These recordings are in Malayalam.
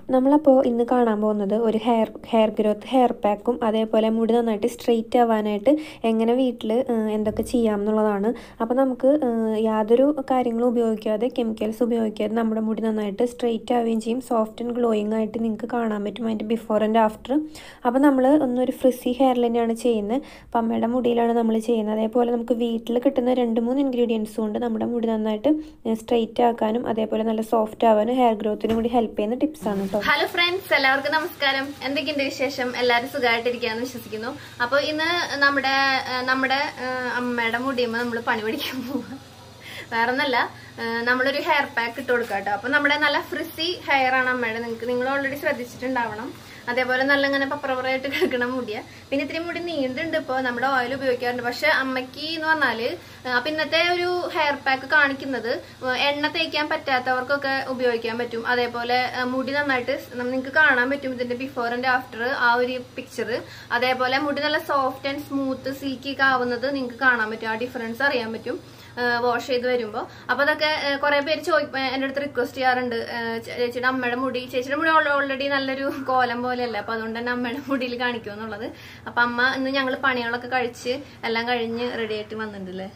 നമ്മളപ്പോൾ ഇന്ന് കാണാൻ പോകുന്നത് ഒരു ഹെയർ ഹെയർ ഗ്രോത്ത് ഹെയർ പാക്കും അതേപോലെ മുടി നന്നായിട്ട് സ്ട്രെയിറ്റ് ആവാനായിട്ട് എങ്ങനെ വീട്ടിൽ എന്തൊക്കെ ചെയ്യാം എന്നുള്ളതാണ് അപ്പോൾ നമുക്ക് ഏഹ്, യാതൊരു കാര്യങ്ങളും ഉപയോഗിക്കാതെ കെമിക്കൽസ് ഉപയോഗിക്കാതെ നമ്മുടെ മുടി നന്നായിട്ട് സ്ട്രെയിറ്റ് ആവുകയും ചെയ്യും സോഫ്റ്റ് ആൻഡ് ഗ്ലോയിങ് ആയിട്ട് നിങ്ങൾക്ക് കാണാൻ പറ്റും അതിൻ്റെ ബിഫോർ ആൻഡ് ആഫ്റ്റർ അപ്പോൾ നമ്മൾ ഒന്നൊരു ഫ്രിസി ഹെയർ തന്നെയാണ് ചെയ്യുന്നത് അപ്പം അമ്മയുടെ മുടിയിലാണ് നമ്മൾ ചെയ്യുന്നത് അതേപോലെ നമുക്ക് വീട്ടിൽ കിട്ടുന്ന രണ്ട് മൂന്ന് ഇൻഗ്രീഡിയൻസ് കൊണ്ട് നമ്മുടെ മുടി നന്നായിട്ട് സ്ട്രെയിറ്റ് ആക്കാനും അതേപോലെ നല്ല സോഫ്റ്റ് ആവാനും ഹെയർ ഗ്രോത്തിനും കൂടി ഹെൽപ്പ് ചെയ്യുന്ന ടിപ്സാണ് കേട്ടോ ഹലോ ഫ്രണ്ട്സ് എല്ലാവർക്കും നമസ്കാരം എന്തൊക്കെയുണ്ട് വിശേഷം എല്ലാവരും സുഖമായിട്ടിരിക്കാന്ന് വിശ്വസിക്കുന്നു അപ്പോൾ ഇന്ന് നമ്മുടെ ആ, നമ്മുടെ ആ, അമ്മയുടെ മുടിയുമ്പോൾ നമ്മൾ പണി പഠിക്കാൻ പോവാ വേറെ ഒന്നല്ല ആ, നമ്മളൊരു ഹെയർ പാക്ക് ഇട്ട് കൊടുക്കാം കേട്ടോ അപ്പൊ നമ്മുടെ നല്ല ഫ്രിസി ഹെയർ ആണ് അമ്മയുടെ നിങ്ങൾക്ക് നിങ്ങൾ ഓൾറെഡി ശ്രദ്ധിച്ചിട്ടുണ്ടാവണം അതേപോലെ നല്ല ഇങ്ങനെ പപ്പറപ്പറായിട്ട് കിടക്കണ മുടിയ പിന്നെ ഇത്തിരി മുടി നീണ്ടുണ്ട് ഇപ്പോൾ നമ്മുടെ ഓയിൽ ഉപയോഗിക്കാറുണ്ട് പക്ഷെ അമ്മയ്ക്ക് എന്ന് പറഞ്ഞാല് ആ, അപ്പൊ ഇന്നത്തെ ഒരു ഹെയർ പാക്ക് കാണിക്കുന്നത് എണ്ണ തേക്കാൻ പറ്റാത്തവർക്കൊക്കെ ഉപയോഗിക്കാൻ പറ്റും അതേപോലെ ആ, മുടി നന്നായിട്ട് നിങ്ങൾക്ക് കാണാൻ പറ്റും ഇതിന്റെ ബിഫോർ ആൻഡ് ആഫ്റ്റർ ആ ഒരു പിക്ചർ അതേപോലെ മുടി നല്ല സോഫ്റ്റ് ആൻഡ് സ്മൂത്ത് സിൽക്കി ഒക്കെ ആവുന്നത് നിങ്ങൾക്ക് കാണാൻ പറ്റും ആ ഡിഫറൻസ് അറിയാൻ പറ്റും വാഷ് ചെയ്ത് വരുമ്പോൾ അപ്പൊ അതൊക്കെ കുറെ പേര് ചോദിക്കും എന്റെ അടുത്ത് റിക്വസ്റ്റ് ചെയ്യാറുണ്ട് ആ, ചേ- ചേച്ചിയുടെ അമ്മയുടെ മുടി ചേച്ചിയുടെ മുടി ഓൾറെഡി നല്ലൊരു കോലം പോലെയല്ല അപ്പൊ അതുകൊണ്ട് തന്നെ അമ്മയുടെ മുടിയിൽ കാണിക്കും എന്നുള്ളത് അപ്പൊ അമ്മ ഇന്ന് ഞങ്ങൾ പണികളൊക്കെ കഴിച്ച് എല്ലാം കഴിഞ്ഞ് റെഡി ആയിട്ട് വന്നിട്ടുണ്ടല്ലേ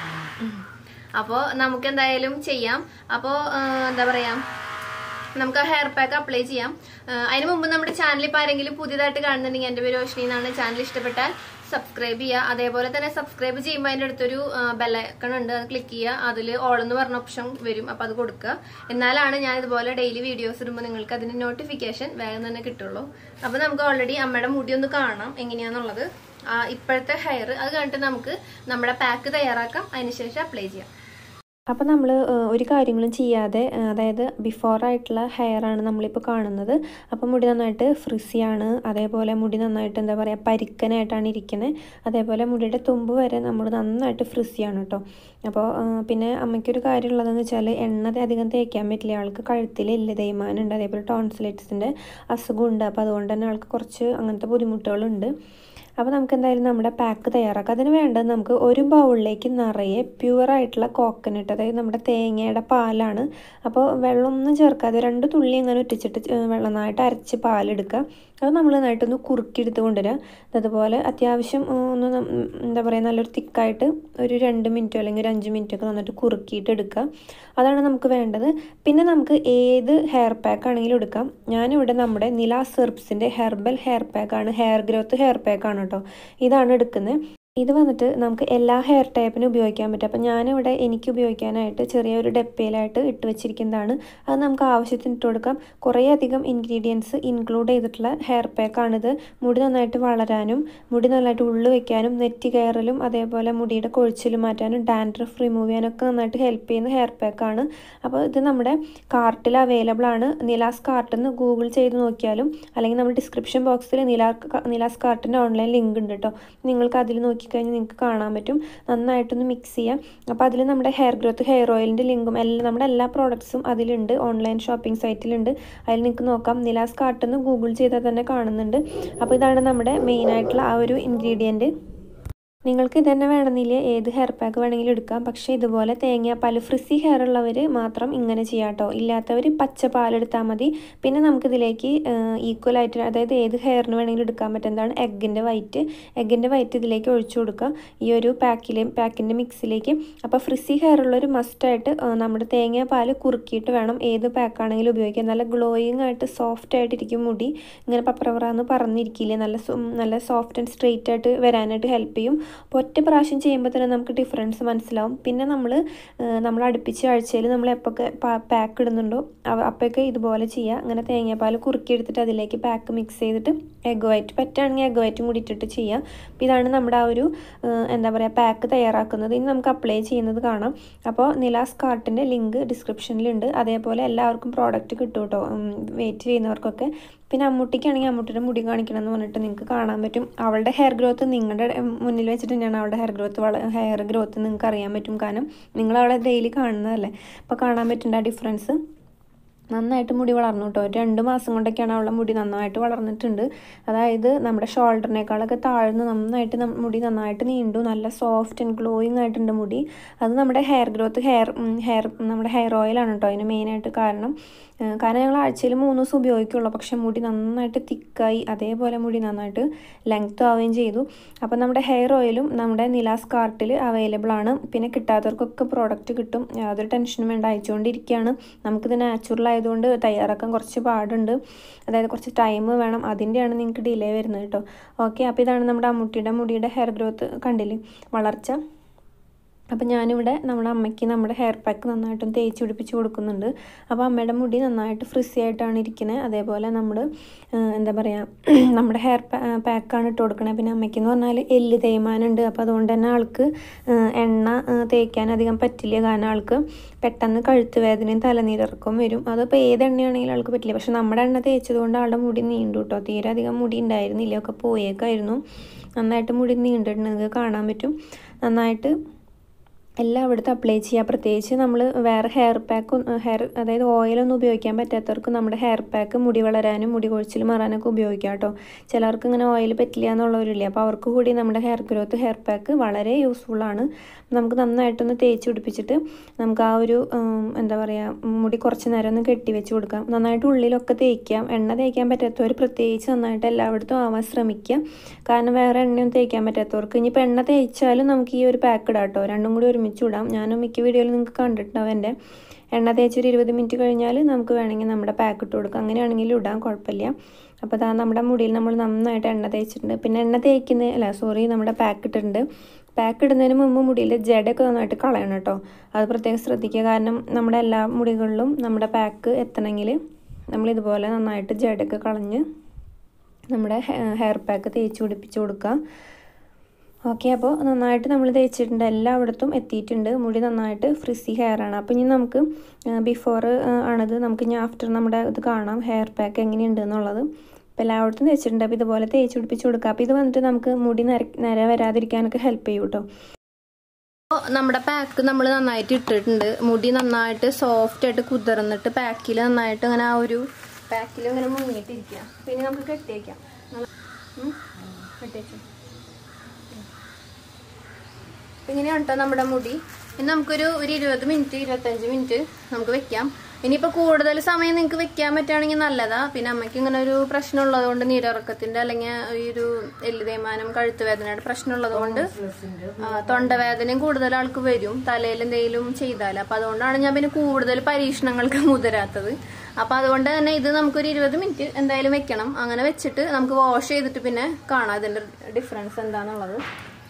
അപ്പോ നമുക്ക് എന്തായാലും ചെയ്യാം അപ്പോ ആ, എന്താ പറയാ നമുക്ക് ഹെയർ പാക്ക് അപ്ലൈ ചെയ്യാം ആ, അതിന് മുമ്പ് നമ്മുടെ ചാനൽ ഇപ്പൊ ആരെങ്കിലും പുതിയതായിട്ട് കാണുന്നുണ്ടെങ്കിൽ എന്റെ പേര് രോഷിനി എന്നാണ് ചാനൽ ഇഷ്ടപ്പെട്ടാൽ സബ്സ്ക്രൈബ് ചെയ്യുക അതേപോലെ തന്നെ സബ്സ്ക്രൈബ് ചെയ്യുമ്പോൾ അതിന്റെ അടുത്തൊരു ബെല്ലൈക്കൺ ഉണ്ട് അത് ക്ലിക്ക് ചെയ്യുക അതിൽ ഓൾ എന്ന് പറഞ്ഞ ഓപ്ഷൻ വരും അപ്പൊ അത് കൊടുക്കുക എന്നാലാണ് ഞാൻ ഇതുപോലെ ഡെയിലി വീഡിയോസ് ഇടുമ്പോൾ നിങ്ങൾക്ക് അതിന്റെ നോട്ടിഫിക്കേഷൻ വേഗം തന്നെ കിട്ടുള്ളൂ അപ്പൊ നമുക്ക് ഓൾറെഡി അമ്മയുടെ മുടി ഒന്ന് കാണാം എങ്ങനെയാന്നുള്ളത് ആ, ഇപ്പോഴത്തെ ഹെയർ അത് കഴിഞ്ഞിട്ട് നമുക്ക് നമ്മുടെ പാക്ക് തയ്യാറാക്കാം അതിനുശേഷം അപ്ലൈ ചെയ്യാം അപ്പോൾ നമ്മൾ ഒരു കാര്യങ്ങളും ചെയ്യാതെ ആ, അതായത് ബിഫോർ ആയിട്ടുള്ള ഹെയർ ആണ് നമ്മളിപ്പോൾ കാണുന്നത് അപ്പോൾ മുടി നന്നായിട്ട് ഫ്രിസിയാണ് അതേപോലെ മുടി നന്നായിട്ട് എന്താ പറയുക പരിക്കനായിട്ടാണ് ഇരിക്കുന്നത് അതേപോലെ മുടിയുടെ തുമ്പ് വരെ നമ്മൾ നന്നായിട്ട് ഫ്രിസിയാണ് കേട്ടോ അപ്പോൾ ആ, പിന്നെ അമ്മയ്ക്കൊരു കാര്യം ഉള്ളതെന്ന് വെച്ചാൽ എണ്ണ അധികം തേക്കാൻ പറ്റില്ല ആൾക്ക് കഴുത്തിൽ എല്ല് തേയ്മാനുണ്ട് അതേപോലെ ടോൺസിലൈറ്റ്സിൻ്റെ അസുഖമുണ്ട് അപ്പോൾ അതുകൊണ്ട് തന്നെ ആൾക്ക് കുറച്ച് അങ്ങനത്തെ ബുദ്ധിമുട്ടുകളുണ്ട് അപ്പോൾ നമുക്ക് എന്തായാലും നമ്മുടെ പാക്ക് തയ്യാറാക്കാം അതിന് വേണ്ടത് നമുക്ക് ഒരു ബൗളിലേക്ക് നിറയെ പ്യുവർ ആയിട്ടുള്ള കോക്കനട്ട് അതായത് നമ്മുടെ തേങ്ങയുടെ പാലാണ് അപ്പോൾ വെള്ളമൊന്നും ചേർക്കാതെ രണ്ട് തുള്ളി അങ്ങനെ ഒറ്റിച്ചിട്ട് ഏ, വെള്ളം നന്നായിട്ട് അരച്ച് പാലെടുക്കുക അത് നമ്മൾ നന്നായിട്ടൊന്ന് കുറുക്കിയെടുത്ത് കൊണ്ടുവരിക അതുപോലെ അത്യാവശ്യം ഏ, ഒന്ന് നം- എന്താ പറയുക നല്ലൊരു തിക്കായിട്ട് ഒരു രണ്ട് മിനിറ്റോ അല്ലെങ്കിൽ ഒരു അഞ്ച് മിനിറ്റോ ഒക്കെ നന്നായിട്ട് കുറുക്കിയിട്ട് എടുക്കുക അതാണ് നമുക്ക് വേണ്ടത് പിന്നെ നമുക്ക് ഏത് ഹെയർ പാക്ക് ആണെങ്കിലും എടുക്കാം ഞാനിവിടെ നമ്മുടെ നില സെർബ്സിൻ്റെ ഹെർബൽ ഹെയർ പാക്കാണ് ഹെയർ ഗ്രോത്ത് ഹെയർ പാക്കാണ് കേട്ടോ ഇതാണ് എടുക്കുന്നത് ഇത് വന്നിട്ട് നമുക്ക് എല്ലാ ഹെയർ ടൈപ്പിനും ഉപയോഗിക്കാൻ പറ്റും അപ്പം ഞാനിവിടെ എനിക്ക് ഉപയോഗിക്കാനായിട്ട് ചെറിയൊരു ഡെപ്പയിലായിട്ട് ഇട്ട് വെച്ചിരിക്കുന്നതാണ് അത് നമുക്ക് ആവശ്യത്തിന് ഇട്ട് കൊടുക്കാം കുറേ അധികം ഇൻഗ്രീഡിയൻസ് ഇൻക്ലൂഡ് ചെയ്തിട്ടുള്ള ഹെയർ പാക്കാണിത് മുടി നന്നായിട്ട് വളരാനും മുടി നന്നായിട്ട് ഉള്ളു വെക്കാനും നെറ്റ് കയറലും അതേപോലെ മുടിയുടെ കൊഴിച്ചിൽ മാറ്റാനും ഡാൻഡ്രഫ് റിമൂവ് ചെയ്യാനൊക്കെ നന്നായിട്ട് ഹെൽപ്പ് ചെയ്യുന്ന ഹെയർ പാക്കാണ് അപ്പോൾ ഇത് നമ്മുടെ കാർട്ടിൽ അവൈലബിൾ ആണ് നിലാസ് കാർട്ട് എന്ന് ഗൂഗിൾ ചെയ്ത് നോക്കിയാലും അല്ലെങ്കിൽ നമ്മുടെ ഡിസ്ക്രിപ്ഷൻ ബോക്സിൽ നിലാ നിലാസ് കാർട്ടിൻ്റെ ഓൺലൈൻ ലിങ്ക് ഉണ്ട് കേട്ടോ നിങ്ങൾക്ക് അതിൽ നോക്കിക്കഴിഞ്ഞാൽ നിങ്ങൾക്ക് കാണാൻ പറ്റും നന്നായിട്ടൊന്ന് മിക്സ് ചെയ്യാം അപ്പോൾ അതിൽ നമ്മുടെ ഹെയർ ഗ്രോത്ത് ഹെയർ ഓയിലിൻ്റെ ലിങ്കും എല്ലാം നമ്മുടെ എല്ലാ പ്രോഡക്ട്സും അതിലുണ്ട് ഓൺലൈൻ ഷോപ്പിംഗ് സൈറ്റിലുണ്ട് അതിൽ നിങ്ങൾക്ക് നോക്കാം നിലാസ് കാർട്ട് എന്ന് ഗൂഗിൾ ചെയ്താൽ തന്നെ കാണുന്നുണ്ട് അപ്പോൾ ഇതാണ് നമ്മുടെ മെയിനായിട്ടുള്ള ആ ഒരു ഇൻഗ്രീഡിയൻറ്റ് നിങ്ങൾക്ക് ഇതന്നെ വേണമെന്നില്ല ഏത് ഹെയർ പാക്ക് വേണമെങ്കിലും എടുക്കാം പക്ഷേ ഇതുപോലെ തേങ്ങാപ്പാൽ ഫ്രിസി ഹെയർ ഉള്ളവർ മാത്രം ഇങ്ങനെ ചെയ്യാം കേട്ടോ ഇല്ലാത്തവർ പച്ച പാലെടുത്താൽ മതി പിന്നെ നമുക്കിതിലേക്ക് ഈക്വൽ ആയിട്ട് അതായത് ഏത് ഹെയറിന് വേണമെങ്കിലും എടുക്കാൻ പറ്റുന്നതാണ് എഗ്ഗിൻ്റെ വൈറ്റ് എഗ്ഗിൻ്റെ വൈറ്റ് ഇതിലേക്ക് ഒഴിച്ചു കൊടുക്കുക ഈ ഒരു പാക്കിലെ പാക്കിൻ്റെ മിക്സിലേക്ക് അപ്പോൾ ഫ്രിസി ഹെയർ ഉള്ളൊരു മസ്റ്റായിട്ട് നമ്മുടെ തേങ്ങാപ്പാൽ കുറുക്കിയിട്ട് വേണം ഏത് പാക്കാണെങ്കിലും ഉപയോഗിക്കാൻ നല്ല ഗ്ലോയിങ് ആയിട്ട് സോഫ്റ്റ് ആയിട്ടിരിക്കും മുടി ഇങ്ങനെ പപ്പറവറാന്ന് പറഞ്ഞിരിക്കില്ല നല്ല സു- നല്ല സോഫ്റ്റ് ആൻഡ് സ്ട്രെയിറ്റ് ആയിട്ട് വരാനായിട്ട് ഹെൽപ്പ് ചെയ്യും അപ്പോൾ ഒറ്റ പ്രാവശ്യം ചെയ്യുമ്പോൾ തന്നെ നമുക്ക് ഡിഫറൻസ് മനസ്സിലാവും പിന്നെ നമ്മൾ നമ്മൾ അടുപ്പിച്ച ആഴ്ചയിൽ നമ്മൾ എപ്പോഴൊക്കെ പാക്ക് ഇടുന്നുണ്ടോ അവ- അപ്പോഴൊക്കെ ഇതുപോലെ ചെയ്യുക അങ്ങനെ തേങ്ങാപ്പാൽ കുറുക്കി എടുത്തിട്ട് അതിലേക്ക് പാക്ക് മിക്സ് ചെയ്തിട്ട് എഗ് വൈറ്റ് പറ്റുകയാണെങ്കിൽ എഗ് വൈറ്റും കൂടി ഇട്ടിട്ട് ചെയ്യാം അപ്പോൾ ഇതാണ് നമ്മുടെ ആ ഒരു ആ, എന്താ പറയുക പാക്ക് തയ്യാറാക്കുന്നത് ഇനി നമുക്ക് അപ്ലൈ ചെയ്യുന്നത് കാണാം അപ്പോൾ നിലാസ് കാർട്ടിൻ്റെ ലിങ്ക് ഡിസ്ക്രിപ്ഷനിലുണ്ട് അതേപോലെ എല്ലാവർക്കും പ്രോഡക്റ്റ് കിട്ടും കേട്ടോ വെയിറ്റ് ചെയ്യുന്നവർക്കൊക്കെ പിന്നെ അമ്മൂട്ടിക്കാണെങ്കിൽ അമ്മൂട്ടിയുടെ മുടി കാണിക്കണം എന്ന് പറഞ്ഞിട്ട് നിങ്ങൾക്ക് കാണാൻ പറ്റും അവളുടെ ഹെയർ ഗ്രോത്ത് നിങ്ങളുടെ മുന്നിൽ വെച്ചിട്ട് തന്നെയാണ് അവളുടെ ഹെയർ ഗ്രോത്ത് വള ഹെയർ ഗ്രോത്ത് നിങ്ങൾക്ക് അറിയാൻ പറ്റും കാരണം നിങ്ങൾ അവളെ ഡെയിലി കാണുന്നതല്ലേ അപ്പോൾ കാണാൻ പറ്റുന്നുണ്ട് ആ ഡിഫറൻസ് നന്നായിട്ട് മുടി വളർന്നു കേട്ടോ ഒരു രണ്ട് മാസം കൊണ്ടൊക്കെയാണ് അവളുടെ മുടി നന്നായിട്ട് വളർന്നിട്ടുണ്ട് അതായത് നമ്മുടെ ഷോൾഡറിനേക്കാളൊക്കെ താഴ്ന്ന് നന്നായിട്ട് നം- മുടി നന്നായിട്ട് നീണ്ടു നല്ല സോഫ്റ്റ് ആൻഡ് ഗ്ലോയിങ് ആയിട്ടുണ്ട് മുടി അത് നമ്മുടെ ഹെയർ ഗ്രോത്ത് ഹെയർ ഹെയർ നമ്മുടെ ഹെയർ ഓയിലാണ് കേട്ടോ അതിന് മെയിനായിട്ട് കാരണം ഏഹ് കാരണം ഞങ്ങൾ ആഴ്ചയിൽ മൂന്ന് ദിവസം ഉപയോഗിക്കുള്ളൂ പക്ഷെ മുടി നന്നായിട്ട് തിക്കായി അതേപോലെ മുടി നന്നായിട്ട് ലെങ്ത് ആവുകയും ചെയ്തു അപ്പോൾ നമ്മുടെ ഹെയർ ഓയിലും നമ്മുടെ നിലാസ് കാർട്ടിൽ അവൈലബിൾ ആണ് പിന്നെ കിട്ടാത്തവർക്കൊക്കെ പ്രോഡക്റ്റ് കിട്ടും യാതൊരു ടെൻഷനും വേണ്ട അയച്ചുകൊണ്ടിരിക്കുകയാണ് നമുക്കിത് നാച്ചുറൽ ആയതുകൊണ്ട് തയ്യാറാക്കാൻ കുറച്ച് പാടുണ്ട് അതായത് കുറച്ച് ടൈം വേണം അതിൻ്റെയാണ് നിങ്ങൾക്ക് ഡിലേ വരുന്നത് കേട്ടോ ഓക്കെ അപ്പോൾ ഇതാണ് നമ്മുടെ അമ്മൂട്ടിയുടെ മുടിയുടെ ഹെയർ ഗ്രോത്ത് കണ്ടില്ലേ വളർച്ച അപ്പം ഞാനിവിടെ നമ്മുടെ അമ്മയ്ക്ക് നമ്മുടെ ഹെയർ പാക്ക് നന്നായിട്ടും തേച്ച് പിടിപ്പിച്ച് കൊടുക്കുന്നുണ്ട് അപ്പോൾ അമ്മയുടെ മുടി നന്നായിട്ട് ഫ്രിസി ആയിട്ടാണ് ഇരിക്കുന്നത് അതേപോലെ നമ്മൾ എന്താ പറയുക നമ്മുടെ ഹെയർ പാക്കാണ് ഇട്ട് കൊടുക്കണത് പിന്നെ അമ്മയ്ക്ക് എന്ന് പറഞ്ഞാൽ എല്ല് തേയ്മാനുണ്ട് അപ്പോൾ അതുകൊണ്ട് തന്നെ ആൾക്ക് എണ്ണ തേക്കാൻ അധികം പറ്റില്ല കാരണം ആൾക്ക് പെട്ടെന്ന് കഴുത്ത് വേദനയും തലനീരിറക്കവും വരും അതിപ്പോൾ ഏത് എണ്ണയാണെങ്കിലും ആൾക്ക് പറ്റില്ല പക്ഷെ നമ്മുടെ എണ്ണ തേച്ചത് കൊണ്ട് ആളുടെ മുടി നീണ്ടു കേട്ടോ തീരെ അധികം മുടി ഉണ്ടായിരുന്നില്ല ഒക്കെ പോയേക്കായിരുന്നു നന്നായിട്ട് മുടി നീണ്ടിട്ടുണ്ട് നിങ്ങൾക്ക് കാണാൻ പറ്റും നന്നായിട്ട് എല്ലാം അവിടുത്തെ അപ്ലൈ ചെയ്യുക പ്രത്യേകിച്ച് നമ്മൾ വേറെ ഹെയർ പാക്ക് ഹെയർ അതായത് ഓയിലൊന്നും ഉപയോഗിക്കാൻ പറ്റാത്തവർക്ക് നമ്മുടെ ഹെയർ പാക്ക് മുടി വളരാനും മുടി കൊഴിച്ചിൽ മാറാനൊക്കെ ഉപയോഗിക്കാം കേട്ടോ ചിലർക്ക് ഇങ്ങനെ ഓയിൽ പറ്റില്ല എന്നുള്ളവരില്ല അപ്പോൾ അവർക്ക് കൂടി നമ്മുടെ ഹെയർ ഗ്രോത്ത് ഹെയർ പാക്ക് വളരെ യൂസ്ഫുള്ളാണ് നമുക്ക് നന്നായിട്ടൊന്ന് തേച്ച് പിടിപ്പിച്ചിട്ട് നമുക്ക് ആ ഒരു എന്താ പറയുക മുടി കുറച്ച് നേരം ഒന്ന് കെട്ടി വെച്ച് കൊടുക്കാം നന്നായിട്ട് ഉള്ളിലൊക്കെ തേക്കാം എണ്ണ തേക്കാൻ പറ്റാത്തവർ പ്രത്യേകിച്ച് നന്നായിട്ട് എല്ലായിടത്തും ആവാൻ ശ്രമിക്കുക കാരണം വേറെ എണ്ണയൊന്നും തേക്കാൻ പറ്റാത്തവർക്ക് ഇനിയിപ്പോൾ എണ്ണ തേച്ചാലും നമുക്ക് ഈ ഒരു പാക്ക് ഇടാം കേട്ടോ രണ്ടും കൂടി ഒരുമിച്ച് ഇടാം ഞാനും മിക്ക വീഡിയോയിൽ നിങ്ങൾക്ക് കണ്ടിട്ടുണ്ടാവും എൻ്റെ എണ്ണ തേച്ചൊരു ഇരുപത് മിനിറ്റ് കഴിഞ്ഞാൽ നമുക്ക് വേണമെങ്കിൽ നമ്മുടെ പാക്ക് ഇട്ട് കൊടുക്കാം അങ്ങനെയാണെങ്കിലും ഇടാം കുഴപ്പമില്ല അപ്പോൾ അതാ നമ്മുടെ മുടിയിൽ നമ്മൾ നന്നായിട്ട് എണ്ണ തേച്ചിട്ടുണ്ട് പിന്നെ എണ്ണ തേക്കുന്ന അല്ല സോറി നമ്മുടെ പാക്ക് ഇട്ടിട്ടുണ്ട് പാക്ക് ഇടുന്നതിന് മുമ്പ് മുടിയിൽ ജടയൊക്കെ നന്നായിട്ട് കളയണം കേട്ടോ അത് പ്രത്യേകം ശ്രദ്ധിക്കുക കാരണം നമ്മുടെ എല്ലാ മുടികളിലും നമ്മുടെ പാക്ക് എത്തണമെങ്കിൽ നമ്മൾ ഇതുപോലെ നന്നായിട്ട് ജടയൊക്കെ കളഞ്ഞ് നമ്മുടെ ഹെയർ പാക്ക് തേച്ച് പിടിപ്പിച്ച് കൊടുക്കുക ഓക്കെ അപ്പോൾ നന്നായിട്ട് നമ്മൾ തേച്ചിട്ടുണ്ട് എല്ലായിടത്തും എത്തിയിട്ടുണ്ട് മുടി നന്നായിട്ട് ഫ്രിസി ഹെയർ ആണ് അപ്പോൾ ഇനി നമുക്ക് ബിഫോർ ആണത് നമുക്ക് ഇനി ആഫ്റ്റർ നമ്മുടെ ഇത് കാണാം ഹെയർ പാക്ക് എങ്ങനെയുണ്ട് എന്നുള്ളത് അപ്പോൾ എല്ലായിടത്തും തേച്ചിട്ടുണ്ട് അപ്പോൾ ഇതുപോലെ തേച്ച് പിടിപ്പിച്ച് കൊടുക്കുക അപ്പോൾ ഇത് വന്നിട്ട് നമുക്ക് മുടി നിര നിര വരാതിരിക്കാനൊക്കെ ഹെൽപ്പ് ചെയ്യും കേട്ടോ നമ്മുടെ പാക്ക് നമ്മൾ നന്നായിട്ട് ഇട്ടിട്ടുണ്ട് മുടി നന്നായിട്ട് സോഫ്റ്റ് ആയിട്ട് കുതിർന്നിട്ട് പാക്കിൽ നന്നായിട്ട് അങ്ങനെ ആ ഒരു പാക്കിൽ ഇങ്ങനെ മുങ്ങിയിട്ടിരിക്കുക പിന്നെ നമുക്ക് കെട്ടിയേക്കാം കെട്ടിയേക്കാം ഇങ്ങനെയാണ് കേട്ടോ നമ്മുടെ മുടി ഇനി നമുക്കൊരു ഒരു ഇരുപത് മിനിറ്റ് ഇരുപത്തഞ്ച് മിനിറ്റ് നമുക്ക് വെക്കാം ഇനിയിപ്പോൾ കൂടുതൽ സമയം നിങ്ങൾക്ക് വെക്കാൻ പറ്റുകയാണെങ്കിൽ നല്ലതാ പിന്നെ അമ്മയ്ക്ക് ഇങ്ങനെ ഒരു പ്രശ്നം ഉള്ളതുകൊണ്ട് നീരിറക്കത്തിന്റെ അല്ലെങ്കിൽ ഈ ഒരു എല്ല് തേയ്മാനം കഴുത്ത് വേദനയുടെ പ്രശ്നം ഉള്ളതുകൊണ്ട് തൊണ്ടവേദനയും കൂടുതൽ ആൾക്ക് വരും തലയിൽ എന്തെങ്കിലും ചെയ്താൽ അപ്പൊ അതുകൊണ്ടാണ് ഞാൻ പിന്നെ കൂടുതൽ പരീക്ഷണങ്ങൾക്ക് മുതിരാത്തത് അപ്പൊ അതുകൊണ്ട് തന്നെ ഇത് നമുക്കൊരു ഇരുപത് മിനിറ്റ് എന്തായാലും വെക്കണം അങ്ങനെ വെച്ചിട്ട് നമുക്ക് വാഷ് ചെയ്തിട്ട് പിന്നെ കാണാം ഇതിന്റെ ഡിഫറൻസ് എന്താന്നുള്ളത്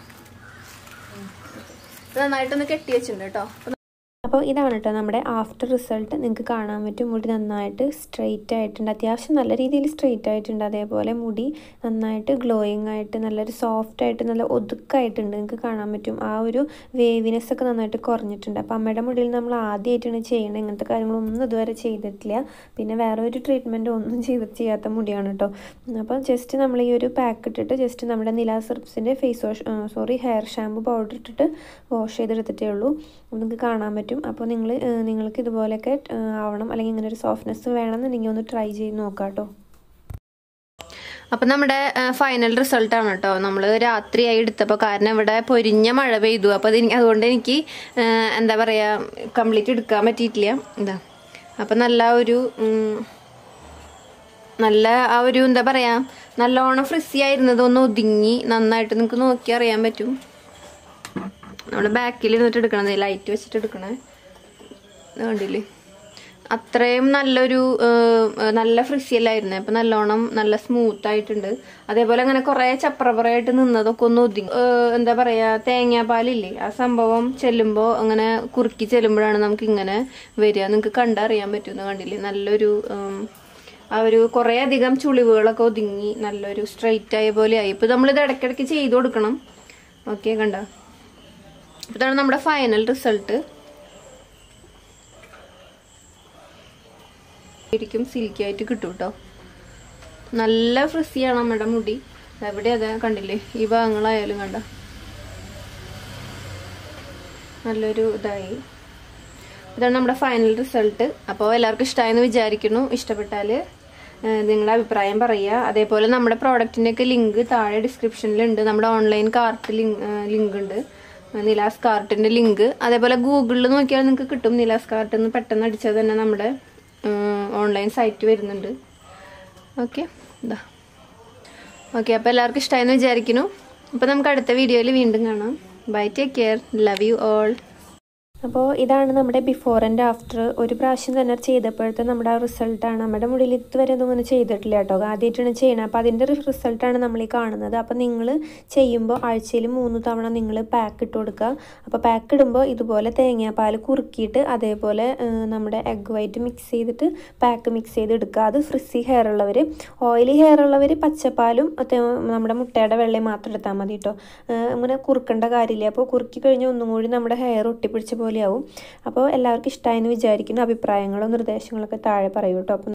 നന്നായിട്ടൊന്ന് കെട്ടി വെച്ചിട്ടുണ്ട് കേട്ടോ അപ്പോൾ ഇതാണ് കേട്ടോ നമ്മുടെ ആഫ്റ്റർ റിസൾട്ട് നിങ്ങൾക്ക് കാണാൻ പറ്റും മുടി നന്നായിട്ട് സ്ട്രെയിറ്റ് ആയിട്ടുണ്ട് അത്യാവശ്യം നല്ല രീതിയിൽ സ്ട്രെയിറ്റ് ആയിട്ടുണ്ട് അതേപോലെ മുടി നന്നായിട്ട് ഗ്ലോയിങ് ആയിട്ട് നല്ലൊരു സോഫ്റ്റ് ആയിട്ട് നല്ല ഒതുക്കായിട്ടുണ്ട് നിങ്ങൾക്ക് കാണാൻ പറ്റും ആ ഒരു വേവിനെസ് ഒക്കെ നന്നായിട്ട് കുറഞ്ഞിട്ടുണ്ട് അപ്പോൾ അമ്മയുടെ മുടിയിൽ നമ്മൾ ആദ്യമായിട്ടാണ് ചെയ്യണത് ഇങ്ങനത്തെ കാര്യങ്ങളൊന്നും ഇതുവരെ ചെയ്തിട്ടില്ല പിന്നെ വേറെ ഒരു ട്രീറ്റ്മെൻറ്റ് ഒന്നും ചെയ്ത് ചെയ്യാത്ത മുടിയാണ് കേട്ടോ അപ്പോൾ ജസ്റ്റ് നമ്മൾ ഈ ഒരു പാക്ക് ഇട്ടിട്ട് ജസ്റ്റ് നമ്മുടെ നിലാ സെർപ്സിൻ്റെ face wash sorry hair shampoo powder ഇട്ടിട്ട് വാഷ് ചെയ്തെടുത്തിട്ടേ ഉള്ളൂ നിങ്ങൾക്ക് കാണാൻ പറ്റും അപ്പോൾ നിങ്ങൾ നിങ്ങൾക്ക് ഇതുപോലെയൊക്കെ ആവണം അല്ലെങ്കിൽ ഇങ്ങനെ ഒരു സോഫ്റ്റ്നെസ് വേണമെന്നുണ്ടെങ്കിൽ ഒന്ന് ട്രൈ ചെയ്ത് നോക്കാം കേട്ടോ അപ്പൊ നമ്മുടെ ഫൈനൽ റിസൾട്ട് ആണ് കേട്ടോ നമ്മൾ രാത്രിയായി എടുത്തപ്പോൾ കാരണം ഇവിടെ പൊരിഞ്ഞ മഴ പെയ്തു അപ്പോൾ അത് അതുകൊണ്ട് എനിക്ക് എന്താ പറയാ കംപ്ലീറ്റ് എടുക്കാൻ പറ്റിയിട്ടില്ല എന്താ അപ്പൊ നല്ല ഒരു നല്ല ആ ഒരു എന്താ പറയാ നല്ലോണം ഫ്രിസി ആയിരുന്നത് ഒന്ന് ഒതുങ്ങി നന്നായിട്ട് നിങ്ങൾക്ക് നോക്കി അറിയാൻ പറ്റും നമ്മുടെ ബാക്കിൽ ഇരുന്നിട്ട് എടുക്കണത് ലൈറ്റ് വെച്ചിട്ട് എടുക്കണേ കണ്ടില്ലേ അത്രയും നല്ലൊരു നല്ല ഫ്രിസിയല്ലായിരുന്നു അപ്പൊ നല്ലോണം നല്ല സ്മൂത്ത് ആയിട്ടുണ്ട് അതേപോലെ അങ്ങനെ കുറെ ചപ്രപറയായിട്ട് നിന്നതൊക്കെ ഒന്ന് ഒതുങ്ങി എന്താ പറയാ തേങ്ങാപ്പാലില്ലേ ആ സംഭവം ചെല്ലുമ്പോ അങ്ങനെ കുറുക്കി ചെല്ലുമ്പോഴാണ് നമുക്ക് ഇങ്ങനെ വരിക നിങ്ങൾക്ക് കണ്ടറിയാൻ പറ്റുമെന്ന് കണ്ടില്ലേ നല്ലൊരു ആ ഒരു കുറെ അധികം ചുളിവുകളൊക്കെ ഒതുങ്ങി നല്ലൊരു സ്ട്രെയിറ്റ് ആയ പോലെ ആയി ഇപ്പൊ നമ്മളിത് ഇടയ്ക്കിടയ്ക്ക് ചെയ്തു കൊടുക്കണം ഓക്കെ കണ്ട ഇതാണ് നമ്മുടെ ഫൈനൽ റിസൾട്ട് ശരിക്കും സിൽക്കി ആയിട്ട് കിട്ടും കേട്ടോ നല്ല ഫ്രിസിയാണ് നമ്മുടെ മുടി എവിടെ അതെ കണ്ടില്ലേ ഈ ഭാഗങ്ങളായാലും കണ്ട നല്ലൊരു ഇതായി ഇതാണ് നമ്മുടെ ഫൈനൽ റിസൾട്ട് അപ്പോൾ എല്ലാവർക്കും ഇഷ്ടമായെന്ന് വിചാരിക്കുന്നു ഇഷ്ടപ്പെട്ടാൽ നിങ്ങളുടെ അഭിപ്രായം പറയുക അതേപോലെ നമ്മുടെ പ്രോഡക്റ്റിൻ്റെയൊക്കെ ലിങ്ക് താഴെ ഡിസ്ക്രിപ്ഷനിലുണ്ട് നമ്മുടെ ഓൺലൈൻ കാർട്ട് ലിങ്ക് ലിങ്ക് ഉണ്ട് നിലാസ് കാർട്ടിന്റെ ലിങ്ക് അതേപോലെ ഗൂഗിളിൽ നോക്കിയാൽ നിങ്ങൾക്ക് കിട്ടും നിലാസ് കാർട്ട് എന്ന് പെട്ടെന്ന് അടിച്ചാൽ തന്നെ നമ്മുടെ ഓൺലൈൻ സൈറ്റ് വരുന്നുണ്ട് ഓക്കെ ഇതാ ഓക്കെ അപ്പോൾ എല്ലാവർക്കും ഇഷ്ടമായെന്ന് വിചാരിക്കുന്നു അപ്പോൾ നമുക്ക് അടുത്ത വീഡിയോയിൽ വീണ്ടും കാണാം bye take care love you all അപ്പോൾ ഇതാണ് നമ്മുടെ ബിഫോർ ആൻഡ് ആഫ്റ്റർ ഒരു പ്രാവശ്യം തന്നെ ചെയ്തപ്പോഴത്തെ നമ്മുടെ ആ റിസൾട്ടാണ് നമ്മുടെ മുടിയിൽ ഇതുവരെ ഒന്നും ഇങ്ങനെ ചെയ്തിട്ടില്ല കേട്ടോ ആദ്യമായിട്ടാണ് ചെയ്യണത് അപ്പോൾ അതിൻ്റെ റിസൾട്ടാണ് നമ്മൾ ഈ കാണുന്നത് അപ്പോൾ നിങ്ങൾ ചെയ്യുമ്പോൾ ആഴ്ചയിൽ മൂന്ന് തവണ നിങ്ങൾ പാക്ക് ഇട്ട് കൊടുക്കുക അപ്പോൾ പാക്ക് ഇടുമ്പോൾ ഇതുപോലെ തേങ്ങാപ്പാൽ കുറുക്കിയിട്ട് അതേപോലെ ആ, നമ്മുടെ എഗ് വൈറ്റ് മിക്സ് ചെയ്തിട്ട് പാക്ക് മിക്സ് ചെയ്ത് എടുക്കുക അത് ഫ്രിസി ഹെയർ ഉള്ളവർ ഓയിലി ഹെയർ ഉള്ളവർ പച്ചപ്പാലും തേ- നമ്മുടെ മുട്ടയുടെ വെള്ളയും മാത്രം എടുത്താൽ മതി കേട്ടോ അങ്ങനെ കുറുക്കേണ്ട കാര്യമില്ല അപ്പോൾ കുറുക്കി കഴിഞ്ഞാൽ ഒന്നും കൂടി നമ്മുടെ ഹെയർ ഒട്ടിപ്പിടിച്ച പോലെയാവും അപ്പോൾ എല്ലാവർക്കും ഇഷ്ടമായെന്ന് വിചാരിക്കുന്നു അഭിപ്രായങ്ങളോ നിർദ്ദേശങ്ങളൊക്കെ താഴെ പറയൂ കേട്ടോ അപ്പം